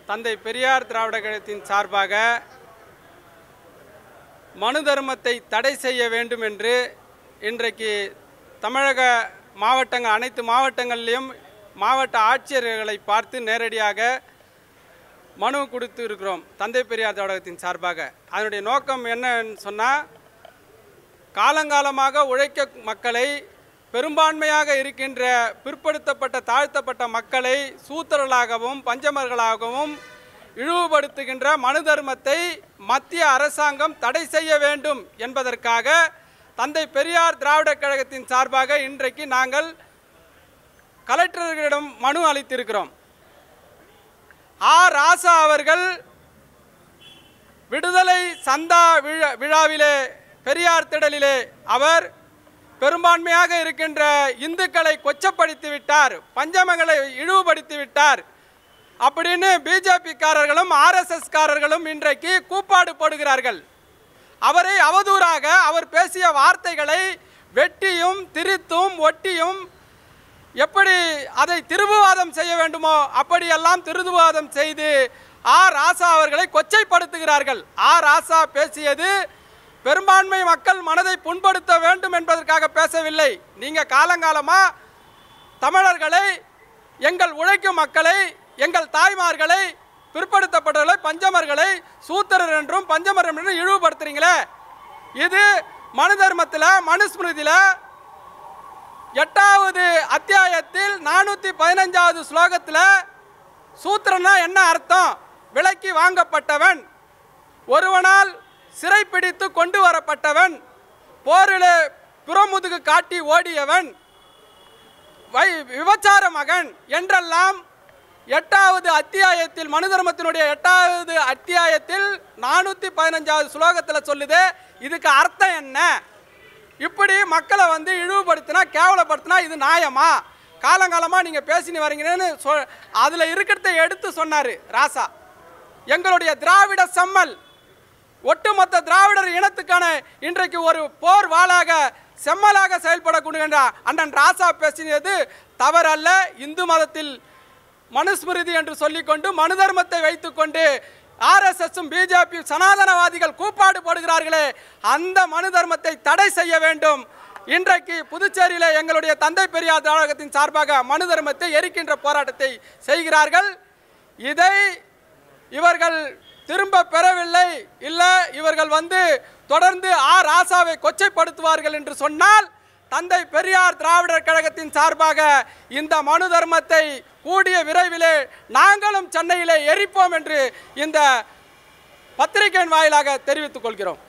தந்தை பெரியார் திராவிட கழகத்தின் சார்பாக மனு தர்மத்தை தடை செய்ய வேண்டும் என்று இன்றைக்கு தமிழக மாவட்டங்கள் அனைத்து மாவட்டங்களிலும் மாவட்ட ஆட்சியர்களை பார்த்து நேரடியாக மனு கொடுத்து இருக்கிறோம் தந்தை பெரியார் திராவிடத்தின் சார்பாக அதனுடைய நோக்கம் என்னன்னு சொன்னால் காலங்காலமாக உழைக்க மக்களை பெரும்பான்மையாக இருக்கின்ற பிற்படுத்தப்பட்ட தாழ்த்தப்பட்ட மக்களை சூத்திரர்களாகவும் பஞ்சமர்களாகவும் இழிவுபடுத்துகின்ற மனு தர்மத்தை மத்திய அரசாங்கம் தடை செய்ய வேண்டும் என்பதற்காக தந்தை பெரியார் திராவிடக் கழகத்தின் சார்பாக இன்றைக்கு நாங்கள் கலெக்டர்களிடம் மனு அளித்திருக்கிறோம் ஆ ராசா அவர்கள் விடுதலை சந்தா விழா விழாவிலே பெரியார் திடலிலே அவர் பெரும்பான்மையாக இருக்கின்ற இந்துக்களை கொச்சப்படுத்தி விட்டார் பஞ்சமங்களை இழிவுபடுத்தி விட்டார் அப்படின்னு பிஜேபிக்காரர்களும் ஆர்எஸ்எஸ்காரர்களும் இன்றைக்கு கூப்பாடு போடுகிறார்கள் அவரை அவதூறாக அவர் பேசிய வார்த்தைகளை வெட்டியும் திரித்தும் ஒட்டியும் எப்படி அதை திருபுவாதம் செய்ய வேண்டுமோ அப்படியெல்லாம் திருதுவாதம் செய்து ஆ ராசா அவர்களை கொச்சைப்படுத்துகிறார்கள் ஆ ராசா பேசியது பெரும்பான்மை மக்கள் மனதை புண்படுத்த வேண்டும் என்பதற்காக பேசவில்லை நீங்க காலங்காலமா தமிழர்களை எங்கள் உழைக்கும் மக்களை எங்கள் தாய்மார்களை பிற்படுத்தப்பட்டவர்களை பஞ்சமர்களை சூத்திரர் என்றும் பஞ்சமர் என்றும் இழிவுபடுத்துறீங்களே இது மனு தர்மத்தில் மனுஸ்மிருதியில் எட்டாவது அத்தியாயத்தில் நானூற்றி பதினஞ்சாவது ஸ்லோகத்தில் சூத்திரனா என்ன அர்த்தம் விலைக்கு வாங்கப்பட்டவன் ஒருவனால் சிறைப்பிடித்து கொண்டு வரப்பட்டவன் போரில் புறமுதுகு காட்டி ஓடியவன் வை விபச்சார மகன் என்றெல்லாம் எட்டாவது அத்தியாயத்தில் மனு தர்மத்தினுடைய எட்டாவது அத்தியாயத்தில் நானூற்றி பதினஞ்சாவது ஸ்லோகத்தில் சொல்லுது இதுக்கு அர்த்தம் என்ன இப்படி மக்களை வந்து இழிவுபடுத்தினா கேவலப்படுத்தினா இது நியாயமா காலங்காலமாக நீங்கள் பேசினு வரீங்கன்னு சொ அதில் இருக்கிறத எடுத்து சொன்னார் ராசா எங்களுடைய திராவிட செம்மல் ஒட்டுமொத்த திராவிடர் இனத்துக்கான இன்றைக்கு ஒரு போர் வாளாக செம்மலாக செயல்படக்கூடிய அண்ணன் ராசா பேசினது தவறல்ல இந்து மதத்தில் மனுஸ்மிருதி என்று சொல்லிக்கொண்டு மனு தர்மத்தை வைத்துக்கொண்டு ஆர்எஸ்எஸும் பிஜேபி சனாதனவாதிகள் கூப்பாடு போடுகிறார்களே அந்த மனு தர்மத்தை தடை செய்ய வேண்டும் இன்றைக்கு புதுச்சேரியில் எங்களுடைய தந்தை பெரியார் திராடகத்தின் சார்பாக மனு தர்மத்தை எரிக்கின்ற போராட்டத்தை செய்கிறார்கள் இதை இவர்கள் திரும்ப பெறவில்லை இல்லை இவர்கள் வந்து தொடர்ந்து ஆ ராசாவை கொச்சைப்படுத்துவார்கள் என்று சொன்னால் தந்தை பெரியார் திராவிடர் கழகத்தின் சார்பாக இந்த மனு தர்மத்தை கூடிய விரைவிலே நாங்களும் சென்னையிலே எரிப்போம் என்று இந்த பத்திரிகையின் வாயிலாக தெரிவித்துக் கொள்கிறோம்